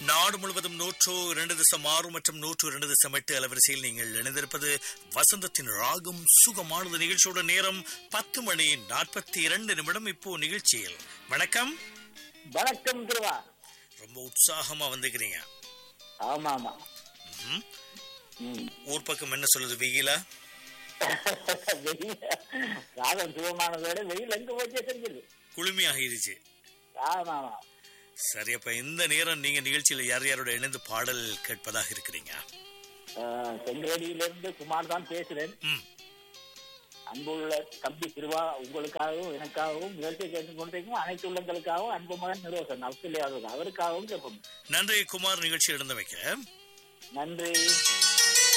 நாடு முழுவதும் நூற்று இரண்டு தசம் ஆறு மற்றும் நூற்று இரண்டு தசம் எட்டு அலவரிசையில் நீங்கள் இணைந்திருப்பது வசந்தத்தின் ராகம் சுகமானது நிகழ்ச்சியோட நேரம் பத்து மணி நாற்பத்தி இரண்டு நிமிடம் இப்போ நிகழ்ச்சியில் வணக்கம் வணக்கம் திருவா ரொம்ப உற்சாகமா வந்துக்கிறீங்க ஆமா ஆமா ம்ஹும். ம். ஊர் பக்கம் என்ன சொல்லுது வெயிலா வெயில் ராகம் சுகமானதோட வெயில் எங்க போச்சே தெரிஞ்சது குளுமையாகிருச்சு ஆமா ஆமா சரி அப்ப இந்த நேரம் நீங்க நிகழ்ச்சியில யார் யாரோட இணைந்து பாடல் கேட்பதாக இருக்கிறீங்க ஆஹ், செங்கரடியிலிருந்து குமார் தான் பேசுறேன் ம் அன்புள்ள தம்பி திருவா உங்களுக்காகவும் எனக்காகவும் நிகழ்ச்சி கேட்டுக் கொண்டிருக்கும் அனைத்து உள்ளங்களுக்காகவும் அன்பு மகன் நிரோசன் ஆஸ்திரேலியாவில் அவருக்காகவும் கேட்போம் நன்றி குமார் நிகழ்ச்சி இழந்து வைக்கிறேன் நன்றி